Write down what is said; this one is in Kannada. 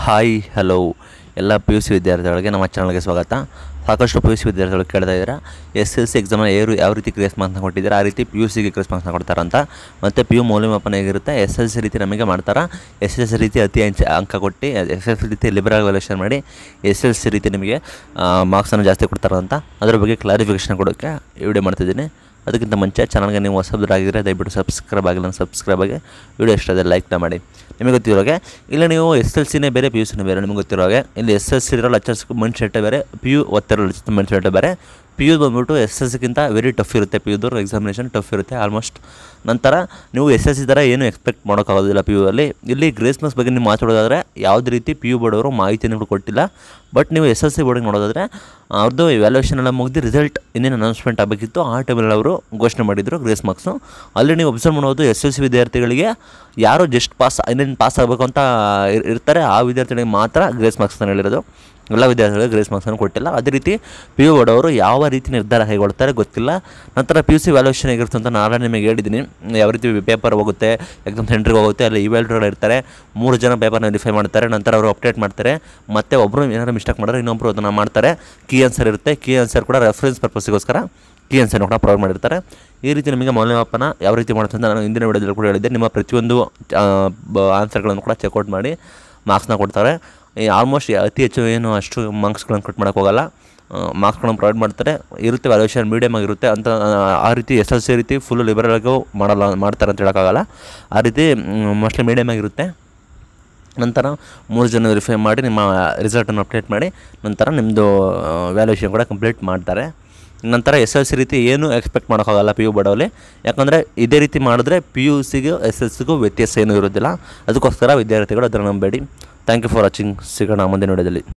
ಹಾಯ್ ಹಲೋ ಎಲ್ಲ ಪಿ ಯು ಸಿ ವಿದ್ಯಾರ್ಥಿಗಳಿಗೆ ನಮ್ಮ ಚಾನಲ್ಗೆ ಸ್ವಾಗತ ಸಾಕಷ್ಟು ಪಿ ಯು ಸಿ ವಿದ್ಯಾರ್ಥಿಗಳು ಕೇಳ್ತಾ ಇದ್ದೀರಾ ಎಸ್ ಎಲ್ ಸಿ ಎಕ್ಸಾಮ್ನ ಯಾರು ಯಾವ ರೀತಿ ಕ್ರೇಸ್ ಮಾರ್ಕ್ಸ್ನ ಕೊಟ್ಟಿದ್ದಾರೆ ಆ ರೀತಿ ಪಿ ಯು ಸಿಗೆ ಕ್ರೇಸ್ ಮಾರ್ಕ್ಸ್ನ ಕೊಡ್ತಾರಂತ ಮತ್ತು ಪಿ ಯು ಮೌಲ್ಯಮಾಪನ ಹೇಗಿರುತ್ತೆ ಎಸ್ ಎಲ್ ಸಿ ರೀತಿ ನಮಗೆ ಮಾಡ್ತಾರಾ ಎಸ್ ಎಲ್ ಸಿ ರೀತಿ ಅತಿ ಅಂಚ ಅಂಕ ಕೊಟ್ಟು ಎಸ್ ಎಲ್ ಸಿ ರೀತಿ ಲಿಬರಲ್ ವ್ಯಾಲ್ಯೂಷನ್ ಮಾಡಿ ಎಸ್ ಎಲ್ ಸಿ ರೀತಿ ನಿಮಗೆ ಮಾರ್ಕ್ಸನ್ನು ಜಾಸ್ತಿ ಕೊಡ್ತಾರಂತ ಅದ್ರ ಬಗ್ಗೆ ಕ್ಲಾರಿಫಿಕೇಷನ್ ಕೊಡೋಕ್ಕೆ ವಿಡಿಯೋ ಮಾಡ್ತಿದ್ದೀನಿ ಅದಕ್ಕಿಂತ ಮುಂಚೆ ಚಾನಲ್ಗೆ ನೀವು ಹೊಸಬ್ರಾಗಿದ್ದರೆ ದಯವಿಟ್ಟು ಸಬ್ಸ್ಕ್ರೈಬ್ ಆಗಿಲ್ಲ ಸಬ್ಸ್ಕ್ರೈಬ್ ಆಗಿ ವಿಡಿಯೋ ಇಷ್ಟ ಆದರೆ ಲೈಕ್ನ ಮಾಡಿ ನಿಮಗೆ ಗೊತ್ತಿರೋ ಹಾಗೆ ಇಲ್ಲಿ ನೀವು ಎಸ್ ಎಲ್ ಸಿನೇ ಬೇರೆ ಪಿ ಯು ಸಿನೇ ಬೇರೆ ನಿಮಗೆ ಗೊತ್ತಿರೋ ಹಾಗೆ ಇಲ್ಲಿ ಎಸ್ ಎಲ್ ಸಿ ಇರೋ ಲೆಕ್ಚರ್ಸ್ ಮೈಂಡ್ ಸೆಟ್ ಬೇರೆ ಪಿ ಯು ಓದ್ತಿರೋ ಮೈಂಡ್ ಸೆಟ್ ಬೇರೆ ಪಿ ಯು ಬಂದ್ಬಿಟ್ಟು ಎಸ್ ಎಲ್ ಸಿಗಿಂತ ವೆರಿ ಟಫ್ ಇರುತ್ತೆ ಪಿ ಯುದವ್ರು ಎಕ್ಸಾಮಿನೇಷನ್ ಟಫ್ ಇರುತ್ತೆ ಆಲ್ಮೋಸ್ಟ್ ನಂತರ ನೀವು ಎಸ್ ಎಲ್ ಸಿ ಥರ ಏನು ಎಕ್ಸ್ಪೆಕ್ಟ್ ಮಾಡೋಕ್ಕಾಗೋದಿಲ್ಲ ಪಿ ಯು ಅಲ್ಲಿ ಇಲ್ಲಿ ಗ್ರೇಸ್ ಮಾರ್ಕ್ಸ್ ಬಗ್ಗೆ ನೀವು ಮಾತಾಡೋದಾದರೆ ಯಾವುದೇ ರೀತಿ ಪಿ ಯು ಬೋರ್ಡ್ ಅವರು ಮಾಹಿತಿಯನ್ನು ಕೊಟ್ಟಿಲ್ಲ ಬಟ್ ನೀವು ಎಸ್ ಎಲ್ ಸಿ ಬೋರ್ಡಿಗೆ ನೋಡೋದಾದರೆ ಅವ್ರದ್ದು ವ್ಯಾಲ್ಯೂಷನ್ ಎಲ್ಲ ಮುಗಿದು ರಿಸಲ್ಟ್ ಇನ್ನೇನು ಅನೌನ್ಸ್ಮೆಂಟ್ ಆಗಬೇಕಿತ್ತು ಆ ಟೈಮಲ್ಲಿ ಅವರು ಘೋಷಣೆ ಮಾಡಿದರು ಗ್ರೇಸ್ ಮಾರ್ಕ್ಸು ಅಲ್ಲಿ ನೀವು ಅಬ್ಸರ್ವ್ ಮಾಡ್ಬೋದು ಎಸ್ ಎಲ್ ಸಿ ವಿದ್ಯಾರ್ಥಿಗಳಿಗೆ ಯಾರು ಜಸ್ಟ್ ಪಾಸ್ ಇನ್ನೇನು ಪಾಸ್ ಆಗಬೇಕು ಅಂತ ಇರ್- ಇರ್ತಾರೆ ಆ ವಿದ್ಯಾರ್ಥಿಗಳಿಗೆ ಮಾತ್ರ ಗ್ರೇಸ್ ಮಾರ್ಕ್ಸ್ನ ಹೇಳಿರೋದು ಎಲ್ಲ ವಿದ್ಯಾರ್ಥಿಗಳಿಗೆ ಗ್ರೇಸ್ ಮಾರ್ಕ್ಸನ್ನು ಕೊಟ್ಟಿಲ್ಲ ಅದೇ ರೀತಿ ಪಿ ಯು ಬೋರ್ಡ್ ಅವರು ಯಾವ ರೀತಿ ನಿರ್ಧಾರ ಕೈಗೊಳ್ತಾರೆ ಗೊತ್ತಿಲ್ಲ ನಂತರ ಪಿ ಯು ಸಿ ವ್ಯಾಲ್ಯೂಷನ್ ಹೇಗಿರುತ್ತೆ ಅಂತ ನಾನು ನಿಮಗೆ ಹೇಳಿದ್ದೀನಿ ಯಾವ ರೀತಿ ಪೇಪರ್ ಹೋಗುತ್ತೆ ಎಕ್ಸಾಮ್ ಸೆಂಟ್ರಿಗೆ ಹೋಗುತ್ತೆ ಅಲ್ಲಿ ಇವ್ಯಾಲ್ಯೂಟರ್ ಇರ್ತಾರೆ ಮೂರು ಜನ ಪೇಪರ್ನ ವೆರಿಫೈ ಮಾಡ್ತಾರೆ ನಂತರ ಅವರು ಅಪ್ಡೇಟ್ ಮಾಡ್ತಾರೆ ಮತ್ತೆ ಒಬ್ಬರು ಏನಾದ್ರು ಮಿಸ್ಟೇಕ್ ಮಾಡಿದ್ರೆ ಇನ್ನೊಬ್ಬರು ಅದನ್ನು ಮಾಡ್ತಾರೆ ಕೀ ಆನ್ಸರ್ ಇರುತ್ತೆ ಕೀ ಆನ್ಸರ್ ಕೂಡ ರೆಫರೆನ್ಸ್ ಪರ್ಪಸ್ಗೋಸ್ಕರ ಕೀ ಆನ್ಸರ್ನ ಕೂಡ ಪ್ರೊವೈಡ್ ಮಾಡಿರ್ತಾರೆ ಈ ರೀತಿ ನಿಮಗೆ ಮೌಲ್ಯಮಾಪನ ಯಾವ ರೀತಿ ಮಾಡುತ್ತೆ ಅಂತ ನಾನು ಹಿಂದಿನ ವಿಡಿಯೋದಲ್ಲಿ ಕೂಡ ಹೇಳಿದ್ದೆ ನಿಮ್ಮ ಪ್ರತಿಯೊಂದು ಆನ್ಸರ್ಗಳನ್ನು ಕೂಡ ಚೆಕ್ಔಟ್ ಮಾಡಿ ಮಾರ್ಕ್ಸ್ನ ಕೊಡ್ತಾರೆ ಈ ಆಲ್ಮೋಸ್ಟ್ ಅತಿ ಹೆಚ್ಚು ಏನು ಅಷ್ಟು ಮಾರ್ಕ್ಸ್ಗಳನ್ನು ಕಟ್ ಮಾಡೋಕ್ಕೆ ಹೋಗಲ್ಲ ಮಾರ್ಕ್ಸ್ಗಳನ್ನು ಪ್ರೊವೈಡ್ ಮಾಡ್ತಾರೆ ಇರುತ್ತೆ ವ್ಯಾಲ್ಯೂಷನ್ ಮೀಡಿಯಮ್ ಆಗಿರುತ್ತೆ ಅಂತ ಆ, ಆ ರೀತಿ ಎಸ್ ಎಲ್ ಸಿ ರೀತಿ ಫುಲ್ ಲಿಬರಲ್ಗೂ ಮಾಡಲ್ಲ ಮಾಡ್ತಾರೆ ಅಂತ ಹೇಳೋಕ್ಕಾಗಲ್ಲ ಆ ರೀತಿ ಮೋಸ್ಟ್ಲಿ ಮೀಡಿಯಮ್ ಆಗಿರುತ್ತೆ ನಂತರ ಮೂರು ಜನ ವೆರಿಫೈ ಮಾಡಿ ನಿಮ್ಮ ರಿಸಲ್ಟನ್ನು ಅಪ್ಡೇಟ್ ಮಾಡಿ ನಂತರ ನಿಮ್ಮದು ವ್ಯಾಲ್ಯೂಷನ್ ಕೂಡ ಕಂಪ್ಲೀಟ್ ಮಾಡ್ತಾರೆ ನಂತರ ಎಸ್ ಎಲ್ ಸಿ ರೀತಿ ಏನು ಎಕ್ಸ್ಪೆಕ್ಟ್ ಮಾಡೋಕ್ಕಾಗಲ್ಲ ಪಿ ಯು ಬಡವಲ್ಲಿ ಯಾಕಂದರೆ ಇದೇ ರೀತಿ ಮಾಡಿದ್ರೆ ಪಿ ಯು ಸಿಗೂ ಎಸ್ ಎಲ್ ಸಿಗೂ ವ್ಯತ್ಯಾಸ ಏನೂ ಇರೋದಿಲ್ಲ ಅದಕ್ಕೋಸ್ಕರ ವಿದ್ಯಾರ್ಥಿಗಳು ಅದನ್ನು ನಂಬೇಡಿ ಥ್ಯಾಂಕ್ ಯು ಫಾರ್ ವಾಚಿಂಗ್ ಸಿಗೋಣ ಮುಂದಿನ ವಿಡಿಯೋದಲ್ಲಿ